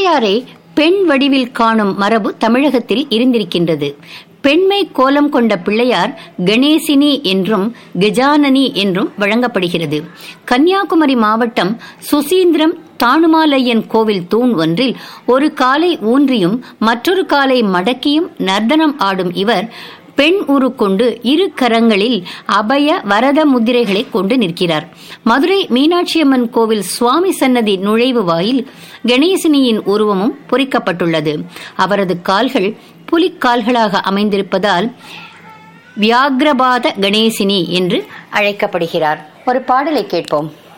பிள்ளையாரை பெண் வடிவில் காணும் மரபு தமிழகத்தில் இருந்திருக்கின்றது பெண்மை கோலம் கொண்ட பிள்ளையார் கணேசினி என்றும் கஜானனி என்றும் வழங்கப்படுகிறது கன்னியாகுமரி மாவட்டம் சுசீந்திரம் தானுமாலையன் கோவில் தூண் ஒன்றில் ஒரு காலை ஊன்றியும் மற்றொரு காலை மடக்கியும் நர்த்தனம் ஆடும் இவர் பெண் உரு கொண்டு இரு கரங்களில் அபய வரத முத்திரைகளை கொண்டு நிற்கிறார் மதுரை மீனாட்சியம்மன் கோவில் சுவாமி சன்னதி நுழைவு வாயில் கணேசினியின் உருவமும் பொறிக்கப்பட்டுள்ளது அவரது கால்கள் புலிக்கால்களாக அமைந்திருப்பதால் வியாக்ரபாத கணேசினி என்று அழைக்கப்படுகிறார் ஒரு பாடலை கேட்போம்